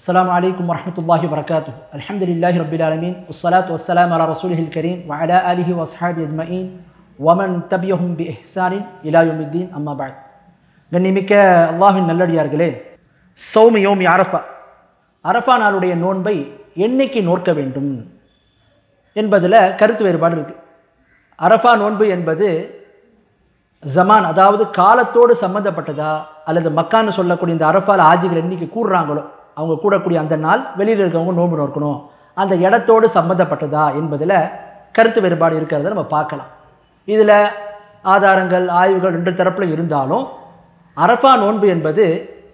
السلام عليكم ورحمة الله وبركاته الحمد لله رب العالمين والصلاة والسلام على رسوله الكريم وعلى آله وأصحابه أجمعين ومن تبعهم بإحسان إلى يوم الدين أما بعد கண்ணிமிக்க அல்லாஹின் நல்லடியார்களே சௌமி யோமி அரஃபா அரஃபா நாளுடைய நோன்பை என்னைக்கு நோற்க வேண்டும் என்பதில் கருத்து வேறுபாடு இருக்குது அரஃபா நோன்பு என்பது ஜமான் அதாவது காலத்தோடு சம்மந்தப்பட்டதா அல்லது மக்கான்னு சொல்லக்கூடிய இந்த அரஃபால் ஆஜிகள் என்னைக்கு கூடுறாங்களோ அவங்க கூடக்கூடிய அந்த நாள் வெளியில் இருக்கவங்க நோன்பு நோக்கணும் அந்த இடத்தோடு சம்மந்தப்பட்டதா என்பதில் கருத்து வேறுபாடு இருக்கிறத நம்ம பார்க்கலாம் இதில் ஆதாரங்கள் ஆய்வுகள் ரெண்டு தரப்பில் இருந்தாலும் அரஃபா நோன்பு என்பது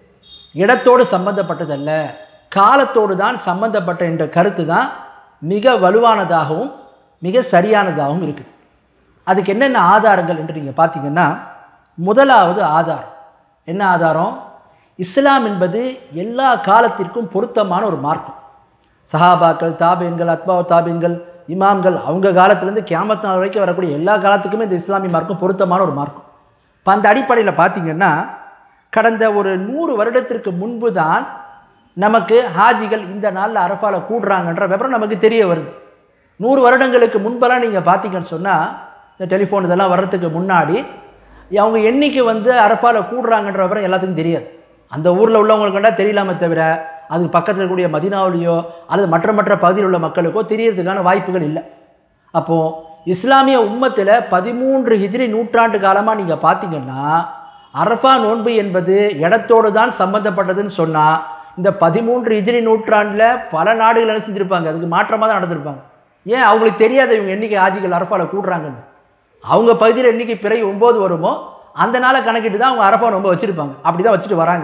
இடத்தோடு சம்பந்தப்பட்டதல்ல காலத்தோடு தான் சம்பந்தப்பட்ட என்ற கருத்து தான் மிக வலுவானதாகவும் மிக சரியானதாகவும் இருக்குது அதுக்கு என்னென்ன ஆதாரங்கள் என்று நீங்கள் பார்த்தீங்கன்னா முதலாவது ஆதாரம் என்ன ஆதாரம் இஸ்லாம் என்பது எல்லா காலத்திற்கும் பொருத்தமான ஒரு மார்க்கம் சஹாபாக்கள் தாபீன்கள் அத்பா தாபீன்கள் இமாம்கள் அவங்க காலத்துலேருந்து கியாமத் நாள் வரைக்கும் வரக்கூடிய எல்லா காலத்துக்குமே இந்த இஸ்லாமிய மார்க்கம் பொருத்தமான ஒரு மார்க்கம் இப்போ அந்த அடிப்படையில் பார்த்தீங்கன்னா கடந்த ஒரு நூறு வருடத்திற்கு முன்பு தான் நமக்கு ஹாஜிகள் இந்த நாளில் அரஃபால கூடுறாங்கன்ற விவரம் நமக்கு தெரிய வருது நூறு வருடங்களுக்கு முன்பெல்லாம் நீங்கள் பார்த்தீங்கன்னு சொன்னால் இந்த டெலிஃபோன் இதெல்லாம் வர்றதுக்கு முன்னாடி அவங்க எண்ணிக்கை வந்து அரஃபால கூடுறாங்கன்ற விவரம் எல்லாத்துக்கும் தெரியாது அந்த ஊரில் உள்ளவங்களுக்கு கண்டா தெரியலாமே தவிர அதுக்கு பக்கத்தில் இருக்கக்கூடிய மதினாவிலையோ அல்லது மற்ற மற்ற பகுதியில் உள்ள மக்களுக்கோ தெரியறதுக்கான வாய்ப்புகள் இல்லை அப்போது இஸ்லாமிய உம்மத்தில் பதிமூன்று ஹிஜ்ரி நூற்றாண்டு காலமாக நீங்கள் பார்த்தீங்கன்னா அரஃபா நோன்பு என்பது இடத்தோடு தான் சம்பந்தப்பட்டதுன்னு சொன்னால் இந்த பதிமூன்று ஹிஜ்ரி நூற்றாண்டில் பல நாடுகள் என்ன செஞ்சுருப்பாங்க அதுக்கு மாற்றமாக தான் நடந்திருப்பாங்க ஏன் அவங்களுக்கு தெரியாத இவங்க எண்ணிக்கை ஆஜிகள் அரஃபால கூடுறாங்கன்னு அவங்க பகுதியில் எண்ணிக்கை பிறகு ஒம்பது வருமோ அந்த நாளை கணக்கிட்டு தான் அவங்க அரஃபா நோன்பு வச்சுருப்பாங்க அப்படி தான் வச்சுட்டு வராங்க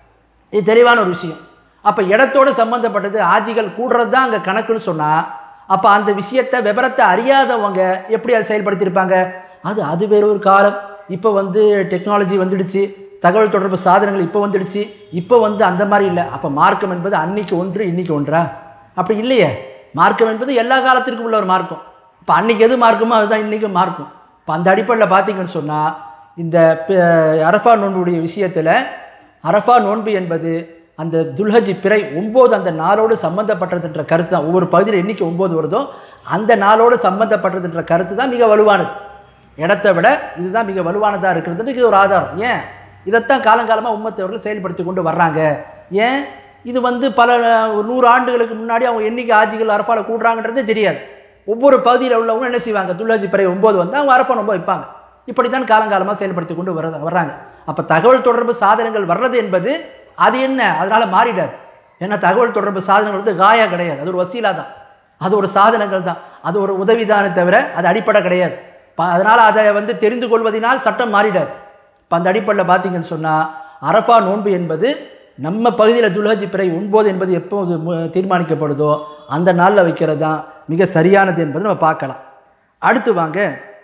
இது தெளிவான ஒரு விஷயம் அப்போ இடத்தோடு சம்மந்தப்பட்டது ஆஜிகள் கூடுறது தான் அங்கே கணக்குன்னு சொன்னால் அப்போ அந்த விஷயத்தை விவரத்தை அறியாதவங்க எப்படி அதை செயல்படுத்தியிருப்பாங்க அது அது வேற ஒரு காலம் இப்போ வந்து டெக்னாலஜி வந்துடுச்சு தகவல் தொடர்பு சாதனங்கள் இப்போ வந்துடுச்சு இப்போ வந்து அந்த மாதிரி இல்லை அப்போ மார்க்கம் என்பது அன்னைக்கு ஒன்று இன்னைக்கு ஒன்றா அப்படி இல்லையே மார்க்கம் என்பது எல்லா காலத்திற்கும் உள்ள ஒரு மார்க்கம் இப்போ அன்னைக்கு எது மார்க்கமோ அதுதான் இன்றைக்கும் மார்க்கம் இப்போ அந்த அடிப்படையில் பார்த்தீங்கன்னு சொன்னால் இந்த அரஃபா நோன்புடைய விஷயத்தில் அரஃபா நோன்பு என்பது அந்த துல்ஹஜி பிறை ஒம்பது அந்த நாளோடு சம்மந்தப்பட்டதுன்ற கருத்து தான் ஒவ்வொரு பகுதியில் எண்ணிக்கை ஒம்பது வருதோ அந்த நாளோடு சம்மந்தப்பட்டதுன்ற கருத்து தான் மிக வலுவானது இடத்தை விட இதுதான் மிக வலுவானதாக இருக்கிறதுக்கு இது ஒரு ஆதாரம் ஏன் இதைத்தான் காலங்காலமாக உம்மத்தவர்கள் செயல்படுத்தி கொண்டு வர்றாங்க ஏன் இது வந்து பல நூறு ஆண்டுகளுக்கு முன்னாடி அவங்க எண்ணிக்கை ஆட்சிகள் அரப்பால் கூடுறாங்கன்றதே தெரியாது ஒவ்வொரு பகுதியில் உள்ளவங்க என்ன செய்வாங்க துள்ளாஜி பிறை ஒம்பது வந்து அவங்க அரப்பா ரொம்ப வைப்பாங்க இப்படி தான் காலங்காலமாக செயல்படுத்தி கொண்டு வர வர்றாங்க அப்போ தகவல் தொடர்பு சாதனங்கள் வர்றது என்பது அது என்ன அதனால் மாறிடாது ஏன்னா தகவல் தொடர்பு சாதனங்கள் வந்து காயா கிடையாது அது ஒரு வசீலா தான் அது ஒரு சாதனங்கள் தான் அது ஒரு உதவிதானே தவிர அது அடிப்படை கிடையாது அதனால் அதை வந்து தெரிந்து கொள்வதனால் சட்டம் மாறிடாது இப்போ அந்த அடிப்படையில் பார்த்தீங்கன்னு சொன்னால் அரஃபா நோன்பு என்பது நம்ம பகுதியில் துல்ஹஜி பிறை ஒன்பது என்பது எப்போ தீர்மானிக்கப்படுதோ அந்த நாளில் வைக்கிறது தான் மிக சரியானது என்பதை நம்ம பார்க்கலாம் அடுத்து வாங்க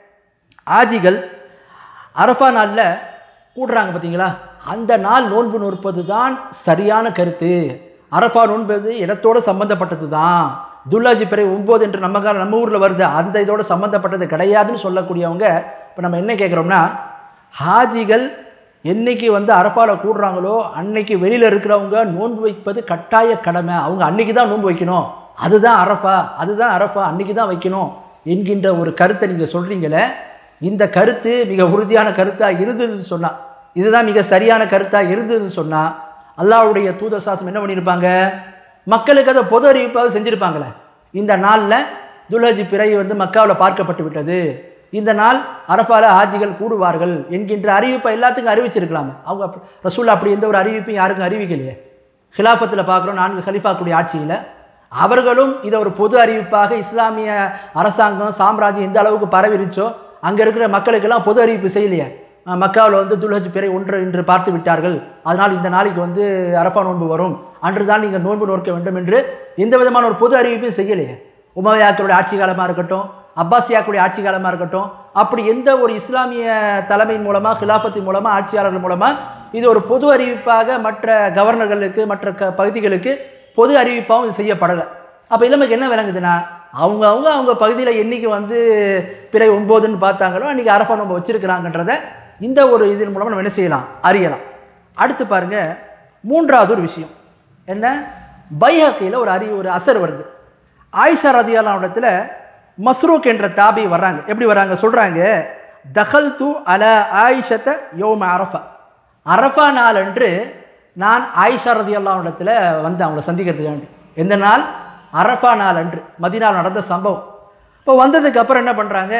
ஆஜிகள் அரஃபா நாளில் கூடுறாங்க பார்த்தீங்களா அந்த நாள் நோன்பு நோற்பது தான் சரியான கருத்து அரஃபா நோன்பது இடத்தோடு சம்மந்தப்பட்டது தான் துல்லாஜி பிறை ஒம்பது என்று நம்ம கால நம்ம ஊரில் வருது அந்த இதோடு சம்மந்தப்பட்டது கிடையாதுன்னு சொல்லக்கூடியவங்க இப்போ நம்ம என்ன கேட்குறோம்னா ஹாஜிகள் என்னைக்கு வந்து அரஃபாவில் கூடுறாங்களோ அன்னைக்கு வெளியில் இருக்கிறவங்க நோன்பு வைப்பது கட்டாய கடமை அவங்க அன்னைக்கு தான் நோன்பு வைக்கணும் அதுதான் அரஃபா அதுதான் அரஃபா அன்னைக்கு தான் வைக்கணும் என்கின்ற ஒரு கருத்தை நீங்கள் சொல்கிறீங்களே இந்த கருத்து மிக உறுதியான கருத்தாக இருந்ததுன்னு சொன்னால் இதுதான் மிக சரியான கருத்தாக இருந்ததுன்னு சொன்னால் அல்லாவுடைய தூத சாசம் என்ன பண்ணியிருப்பாங்க மக்களுக்கு அதை பொது அறிவிப்பாக செஞ்சுருப்பாங்களே இந்த நாளில் துலஜி பிறை வந்து மக்காவில் பார்க்கப்பட்டு விட்டது இந்த நாள் அரஃபால ஆஜிகள் கூடுவார்கள் என்கின்ற அறிவிப்பை எல்லாத்துக்கும் அறிவிச்சிருக்கலாமே அவங்க ரசூல் அப்படி எந்த ஒரு அறிவிப்பையும் யாருக்கும் அறிவிக்கலையே ஹிலாஃபத்தில் பார்க்குறோம் நான்கு ஹலிஃபாக்குடைய ஆட்சியில் அவர்களும் இதை ஒரு பொது அறிவிப்பாக இஸ்லாமிய அரசாங்கம் சாம்ராஜ்யம் எந்த அளவுக்கு பரவிருச்சோ அங்கே இருக்கிற மக்களுக்கெல்லாம் பொது அறிவிப்பு செய்யலையே மக்காவில் வந்து துல்ஹஜ் பிறை ஒன்று என்று பார்த்து விட்டார்கள் அதனால் இந்த நாளைக்கு வந்து அரஃபா நோன்பு வரும் அன்று தான் நீங்கள் நோன்பு நோக்க வேண்டும் என்று எந்த விதமான ஒரு பொது அறிவிப்பையும் செய்யலையே உமவையாக்களுடைய ஆட்சி காலமாக இருக்கட்டும் அப்பாசியாக்குடைய ஆட்சி காலமாக இருக்கட்டும் அப்படி எந்த ஒரு இஸ்லாமிய தலைமையின் மூலமாக ஹிலாஃபத்தின் மூலமாக ஆட்சியாளர்கள் மூலமாக இது ஒரு பொது அறிவிப்பாக மற்ற கவர்னர்களுக்கு மற்ற க பகுதிகளுக்கு பொது அறிவிப்பாகவும் இது செய்யப்படலை அப்போ இதில் நமக்கு என்ன விளங்குதுன்னா அவங்க அவங்க அவங்க பகுதியில் என்றைக்கு வந்து பிறை ஒம்போதுன்னு பார்த்தாங்களோ அன்றைக்கி அரஃபா நம்ம வச்சுருக்கிறாங்கன்றத இந்த ஒரு இதன் மூலமாக நம்ம என்ன செய்யலாம் அறியலாம் அடுத்து பாருங்கள் மூன்றாவது ஒரு விஷயம் என்ன பைஹக்கியில் ஒரு அறி ஒரு அசர் வருது ஆயிஷா ரதியல்லாஹு இடத்துல மஸ்ரூக் என்ற தாபி வர்றாங்க எப்படி வர்றாங்க சொல்கிறாங்க தகல் து அல ஆயிஷத்த யோம அரஃபா அரஃபா நாள் அன்று நான் ஆயிஷா ரதியல்லாஹு இடத்துல வந்து அவங்கள சந்திக்கிறதுக்காண்டி எந்த நாள் அரஃபா நாள் அன்று மதினால் நடந்த சம்பவம் இப்போ வந்ததுக்கு அப்புறம் என்ன பண்ணுறாங்க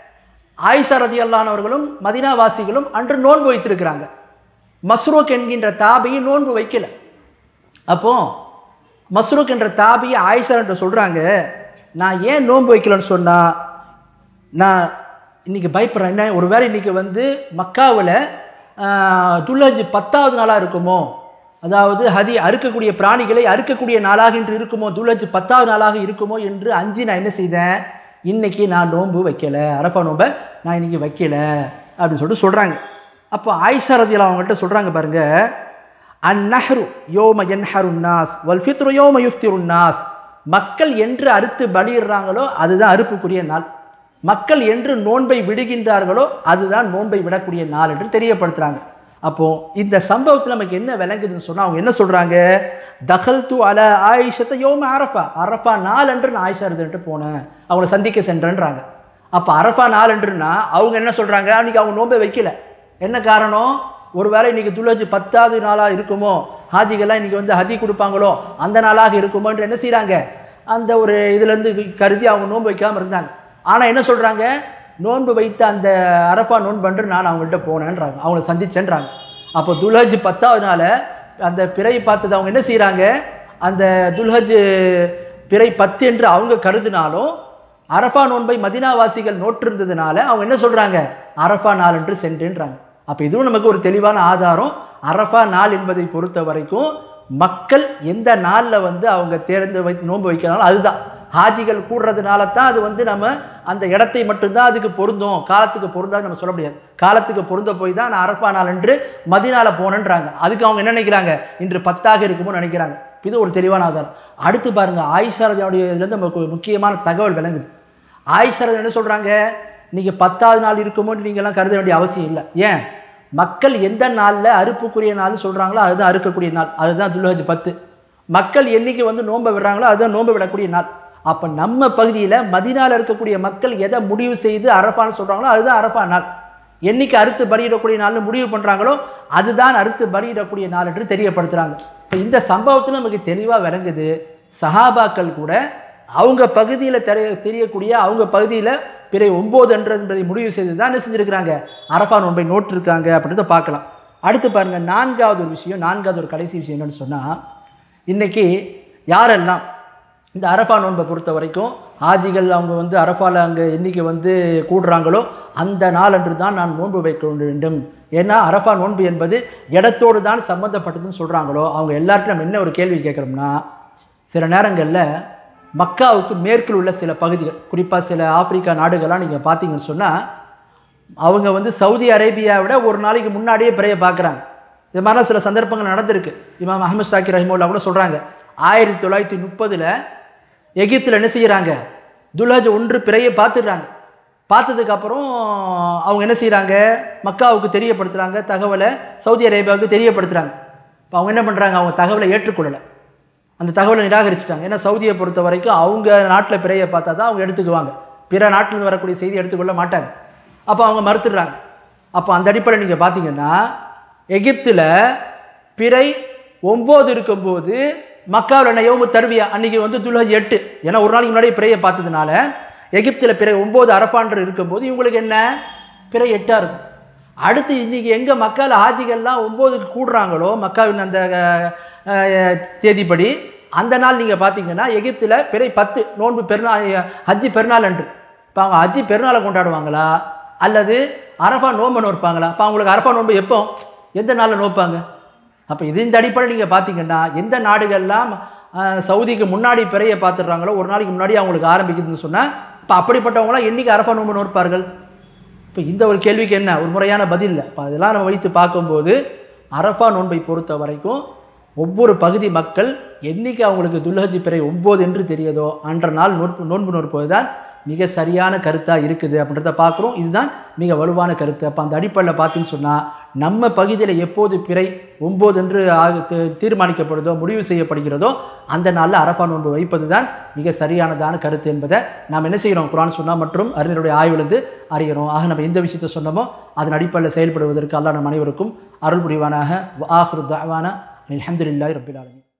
ஆயிஷா ரதியல்லான் அவர்களும் மதினாவாசிகளும் அன்று நோன்பு வைத்திருக்கிறாங்க மஸ்ரூக் என்கின்ற தாபியை நோன்பு வைக்கல அப்போ மஸ்ரூக் என்ற தாபியை ஆயிஷா என்று சொல்கிறாங்க நான் ஏன் நோன்பு வைக்கலன்னு சொன்னால் நான் இன்னைக்கு பயப்படுறேன் என்ன ஒருவேளை இன்னைக்கு வந்து மக்காவில் துல்லஜ் பத்தாவது நாளாக இருக்குமோ அதாவது ஹதி அறுக்கக்கூடிய பிராணிகளை அறுக்கக்கூடிய நாளாக இன்று இருக்குமோ துல்லஜ் பத்தாவது நாளாக இருக்குமோ என்று அஞ்சு நான் என்ன செய்தேன் இன்னைக்கு நான் நோன்பு வைக்கல அரப்பா நோன்பை நான் இன்னைக்கு வைக்கல அப்படின்னு சொல்லிட்டு சொல்கிறாங்க அப்போ ஆயிஷா ரதியில் அவங்கள்ட்ட சொல்கிறாங்க பாருங்க அந்நஹ்ரு யோம என்ஹரு நாஸ் வல் ஃபித்ரு யோம யுஃப்திரு நாஸ் மக்கள் என்று அறுத்து பலியிடுறாங்களோ அதுதான் அறுப்புக்குரிய நாள் மக்கள் என்று நோன்பை விடுகின்றார்களோ அதுதான் நோன்பை விடக்கூடிய நாள் என்று தெரியப்படுத்துகிறாங்க அப்போ இந்த சம்பவத்தில் நமக்கு என்ன விளங்குதுன்னு சொன்னால் அவங்க என்ன சொல்கிறாங்க தகல் து அல ஆயிஷத்தை யோம அரஃபா அரஃபா நாள் அன்று நான் ஆயிஷா இருந்துட்டு போனேன் அவங்கள சந்திக்க சென்றேன்றாங்க அப்போ அரஃபா நாள் அன்றுனா அவங்க என்ன சொல்கிறாங்க அன்றைக்கி அவங்க நோன்பை வைக்கல என்ன காரணம் ஒருவேளை இன்னைக்கு துளசி பத்தாவது நாளாக இருக்குமோ ஹாஜிகள்லாம் இன்னைக்கு வந்து ஹதி கொடுப்பாங்களோ அந்த நாளாக இருக்குமோ என்று என்ன செய்கிறாங்க அந்த ஒரு இதுலேருந்து கருதி அவங்க நோன்பு வைக்காமல் இருந்தாங்க ஆனால் என்ன சொல்கிறாங்க நோன்பு வைத்த அந்த அரஃபா நோன்பு அன்று நான் அவங்கள்ட்ட போனேன்றாங்க அவங்கள சந்திச்சேன்றாங்க அப்போ துல்ஹஜ் பத்தாவது நாள் அந்த பிறை பார்த்தது அவங்க என்ன செய்கிறாங்க அந்த துல்ஹஜ் பிறை பத்து என்று அவங்க கருதினாலும் அரஃபா நோன்பை மதினாவாசிகள் நோற்றிருந்ததுனால அவங்க என்ன சொல்கிறாங்க அரஃபா நாள் என்று சென்றேன்றாங்க அப்போ இதுவும் நமக்கு ஒரு தெளிவான ஆதாரம் அரஃபா நாள் என்பதை பொறுத்த வரைக்கும் மக்கள் எந்த நாளில் வந்து அவங்க தேர்ந்து வைத்து நோன்பு வைக்கிறாங்களோ அதுதான் ஹாஜிகள் கூடுறதுனால தான் அது வந்து நம்ம அந்த இடத்தை மட்டும்தான் அதுக்கு பொருந்தும் காலத்துக்கு பொருந்தாது நம்ம சொல்ல முடியாது காலத்துக்கு பொருந்த போய் தான் நான் அரஃபா நாள் என்று மதினால போனேன்றாங்க அதுக்கு அவங்க என்ன நினைக்கிறாங்க இன்று பத்தாக இருக்குமோ நினைக்கிறாங்க இது ஒரு தெளிவான ஆதாரம் அடுத்து பாருங்க ஆயிஷா ரதியாவுடைய இதுலேருந்து நமக்கு ஒரு முக்கியமான தகவல் விளங்குது ஆயிஷா ரதி என்ன சொல்கிறாங்க நீங்கள் பத்தாவது நாள் இருக்குமோன்னு நீங்கள்லாம் கருத வேண்டிய அவசியம் இல்லை ஏன் மக்கள் எந்த நாளில் அறுப்புக்குரிய நாள் சொல்கிறாங்களோ அதுதான் அறுக்கக்கூடிய நாள் அதுதான் துல்ஹஜ் பத்து மக்கள் என்னைக்கு வந்து நோன்பை விடுறாங்களோ அதுதான் நோன்பை விடக்கூடிய நாள் அப்போ நம்ம பகுதியில் மதினால இருக்கக்கூடிய மக்கள் எதை முடிவு செய்து அரப்பான்னு சொல்கிறாங்களோ அதுதான் அரப்பா நாள் என்னைக்கு அறுத்து பலியிடக்கூடிய நாள்னு முடிவு பண்ணுறாங்களோ அதுதான் அறுத்து பலியிடக்கூடிய நாள் என்று தெரியப்படுத்துகிறாங்க இப்போ இந்த சம்பவத்தில் நமக்கு தெளிவாக விளங்குது சஹாபாக்கள் கூட அவங்க பகுதியில் தெரிய தெரியக்கூடிய அவங்க பகுதியில் பிறை ஒம்பது அன்று என்பதை முடிவு செய்து தான் என்ன செஞ்சுருக்கிறாங்க அரஃபா நோன்பை நோட்டிருக்காங்க அப்படின்றத பார்க்கலாம் அடுத்து பாருங்கள் நான்காவது ஒரு விஷயம் நான்காவது ஒரு கடைசி விஷயம் என்னன்னு சொன்னால் இன்றைக்கி யாரெல்லாம் இந்த அரஃபா நோன்பை பொறுத்த வரைக்கும் ஆஜிகள் அவங்க வந்து அரஃபாவில் அங்கே எண்ணிக்கை வந்து கூடுறாங்களோ அந்த நாளன்று தான் நான் நோன்பு வைக்க வேண்டும் ஏன்னா அரஃபா நோன்பு என்பது இடத்தோடு தான் சம்மந்தப்பட்டதுன்னு சொல்கிறாங்களோ அவங்க எல்லாருக்கும் நம்ம என்ன ஒரு கேள்வி கேட்குறோம்னா சில நேரங்களில் மக்காவுக்கு மேற்கில் உள்ள சில பகுதிகள் குறிப்பாக சில ஆப்பிரிக்கா நாடுகள்லாம் நீங்கள் பார்த்தீங்கன்னு சொன்னால் அவங்க வந்து சவுதி அரேபியாவை விட ஒரு நாளைக்கு முன்னாடியே பிறைய பார்க்குறாங்க இது மாதிரிலாம் சில சந்தர்ப்பங்கள் நடந்திருக்கு இமாம் அஹமது ஷாக்கிர் ரஹிமுல்லா கூட சொல்கிறாங்க ஆயிரத்தி தொள்ளாயிரத்தி முப்பதில் எகிப்தில் என்ன செய்கிறாங்க துல்ஹஜ் ஒன்று பிறையை பார்த்துடுறாங்க பார்த்ததுக்கப்புறம் அவங்க என்ன செய்கிறாங்க மக்காவுக்கு தெரியப்படுத்துகிறாங்க தகவலை சவுதி அரேபியாவுக்கு தெரியப்படுத்துகிறாங்க இப்போ அவங்க என்ன பண்ணுறாங்க அவங்க தகவலை ஏற்றுக்கொள்ளலை அந்த தகவலை நிராகரிச்சிட்டாங்க ஏன்னா சவுதியை பொறுத்த வரைக்கும் அவங்க நாட்டில் பிறையை பார்த்தா தான் அவங்க எடுத்துக்குவாங்க பிற நாட்டில் வரக்கூடிய செய்தி எடுத்துக்கொள்ள மாட்டாங்க அப்போ அவங்க மறுத்துடுறாங்க அப்போ அந்த அடிப்படையில் நீங்கள் பார்த்தீங்கன்னா எகிப்தில் பிறை ஒம்பது இருக்கும்போது மக்காவில் என்ன யோமு தருவியா அன்றைக்கி வந்து துல்ஹஜ் எட்டு ஏன்னா ஒரு நாளைக்கு முன்னாடி பிறையை பார்த்ததுனால எகிப்தில் பிறை ஒம்பது அரப்பான்று இருக்கும்போது இவங்களுக்கு என்ன பிறை எட்டாக இருக்கும் அடுத்து இன்றைக்கி எங்கே மக்கள் ஆஜிகள்லாம் ஒம்போதுக்கு கூடுறாங்களோ மக்காவின் அந்த அஹ், தேதிப்படி அந்த நாள் நீங்கள் பார்த்தீங்கன்னா எகிப்தில் பிறை பத்து நோன்பு பெருநாள் ஹஜ்ஜி பெருநாள் அன்று இப்போ அவங்க ஹஜ்ஜி பெருநாளை கொண்டாடுவாங்களா அல்லது அரஃபா நோன்பை நோற்பாங்களா அப்போ அவங்களுக்கு அரஃபா நோன்பு எப்போ எந்த நாளில் நோப்பாங்க அப்போ இது இந்த அடிப்படையில் நீங்கள் பார்த்தீங்கன்னா எந்த நாடுகள்லாம் அஹ், சவுதிக்கு முன்னாடி பிறையை பார்த்துடுறாங்களோ ஒரு நாளைக்கு முன்னாடி அவங்களுக்கு ஆரம்பிக்குதுன்னு சொன்னால் இப்போ அப்படிப்பட்டவங்களாம் என்னைக்கு அரஃபா நோன்பு நோற்பார்கள் இப்போ இந்த ஒரு கேள்விக்கு என்ன ஒரு முறையான பதில் இல்லை இப்போ அதெல்லாம் நம்ம வைத்து பார்க்கும்போது அரஃபா நோன்பை பொறுத்த வரைக்கும் ஒவ்வொரு பகுதி மக்கள் என்னைக்கு அவங்களுக்கு துல்ஹஜி பிறை ஒம்பது என்று தெரியுதோ அன்ற நாள் நோன்பு நோன்பு நோற்பது தான் மிக சரியான கருத்தாக இருக்குது அப்படின்றத பார்க்குறோம் இதுதான் மிக வலுவான கருத்து அப்போ அந்த அடிப்படையில் பார்த்தீங்கன்னு சொன்னால் நம்ம பகுதியில் எப்போது பிறை ஒம்பது என்று ஆகு தீ- தீர்மானிக்கப்படுதோ முடிவு செய்யப்படுகிறதோ அந்த நாளில் அரஃபா நோன்பு வைப்பது தான் மிக சரியானதான கருத்து என்பதை நாம் என்ன செய்கிறோம் குரான் சொன்னா மற்றும் அறிஞருடைய ஆய்விலிருந்து அறிகிறோம் ஆக நம்ம எந்த விஷயத்தை சொன்னோமோ அதன் அடிப்படையில் செயல்படுவதற்கு அல்லாஹ் நம் அனைவருக்கும் அருள் புரிவானாக ஆஹ்ரு தாவானா அல்ஹம்துலில்லாஹி ரப்பில் ஆலமீன்